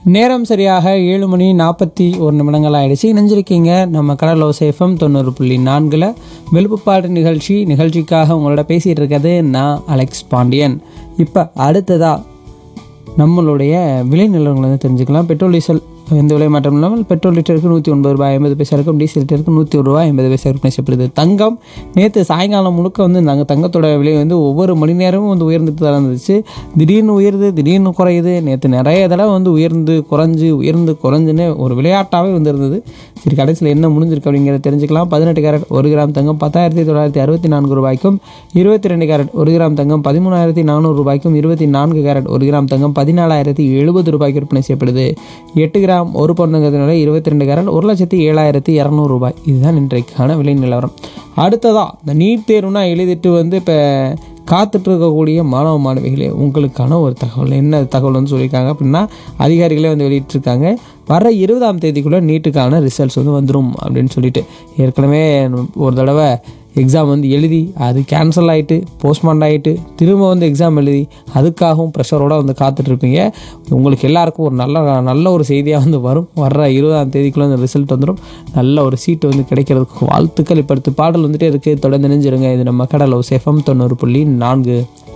நேரம் சரியாக ஏழு மணி நாற்பத்தி ஒரு நிமிடங்கள் ஆயிடுச்சு இணைஞ்சிருக்கீங்க நம்ம கடலோ சேஃபம் தொண்ணூறு புள்ளி நான்கில் வெளுப்புப்பாடு நிகழ்ச்சி நிகழ்ச்சிக்காக உங்களோட பேசிகிட்டு இருக்கிறது நான் அலெக்ஸ் பாண்டியன் இப்போ அடுத்ததாக நம்மளுடைய விலை நிலவரங்களை வந்து தெரிஞ்சுக்கலாம் பெட்ரோல் டீசல் எந்த விலை மாற்றம் இல்லாமல் பெட்ரோல் லிட்டருக்கு நூற்றி ஒன்பது ரூபாய் ஐம்பது பைசா இருக்கும் டீசல் லிட்டருக்கு நூற்றி ஒரு ரூபாய் ஐம்பது பைசா விற்பனை செய்யப்படுது தங்கம் நேற்று சாயங்காலம் முழுக்க வந்து நாங்கள் தங்கத்தோட விலை வந்து ஒவ்வொரு மணி நேரமும் வந்து உயர்ந்துட்டு தான் இருந்துச்சு திடீர்னு உயருது திடீர்னு குறையுது நேற்று நிறைய தடவை வந்து உயர்ந்து குறைஞ்சு உயர்ந்து குறைஞ்சுன்னு ஒரு விளையாட்டாகவே வந்து இருந்தது சரி கடைசியில் என்ன முடிஞ்சிருக்கு அப்படிங்கிறத தெரிஞ்சுக்கலாம் பதினெட்டு கேரட் ஒரு கிராம் தங்கம் பத்தாயிரத்தி தொள்ளாயிரத்தி அறுபத்தி நான்கு ரூபாய்க்கும் இருபத்தி ரெண்டு கேரட் ஒரு கிராம் தங்கம் பதிமூணாயிரத்தி நானூறு ரூபாய்க்கும் இருபத்தி நான்கு கேரட் ஒரு கிராம் தங்கம் பதினாலாயிரத்தி எழுபது ரூபாய்க்கு விற்பனை செய்யப்படுது எட்டு கிராம் ஒரு பவுன் தங்கத்தினுடைய இருபத்தி ரெண்டு கேரட் ஒரு லட்சத்தி ஏழாயிரத்தி இரநூறு ரூபாய் இதுதான் இன்றைக்கான விலை நிலவரம் அடுத்ததாக இந்த நீட் தேர்வுனா எழுதிட்டு வந்து இப்போ காத்துட்டு இருக்கக்கூடிய மாணவ மாணவிகளே உங்களுக்கான ஒரு தகவல் என்ன தகவல் வந்து சொல்லியிருக்காங்க அப்படின்னா அதிகாரிகளே வந்து வெளியிட்டிருக்காங்க வர இருபதாம் தேதிக்குள்ளே நீட்டுக்கான ரிசல்ட்ஸ் வந்து வந்துடும் அப்படின்னு சொல்லிட்டு ஏற்கனவே ஒரு தடவை எக்ஸாம் வந்து எழுதி அது கேன்சல் ஆகிட்டு போஸ்ட்மார்ட் ஆகிட்டு திரும்ப வந்து எக்ஸாம் எழுதி அதுக்காகவும் ப்ரெஷரோடு வந்து காத்துட்ருப்பீங்க உங்களுக்கு எல்லாருக்கும் ஒரு நல்ல நல்ல ஒரு செய்தியாக வந்து வரும் வர்ற இருபதாம் தேதிக்குள்ளே அந்த ரிசல்ட் வந்துடும் நல்ல ஒரு சீட்டு வந்து கிடைக்கிறதுக்கு வாழ்த்துக்கள் இப்போ அடுத்து பாடல் வந்துட்டே இருக்குது தொடர்ந்து நினைஞ்சிருங்க இது நம்ம கடலோ சேஃபம் தொண்ணூறு புள்ளி நான்கு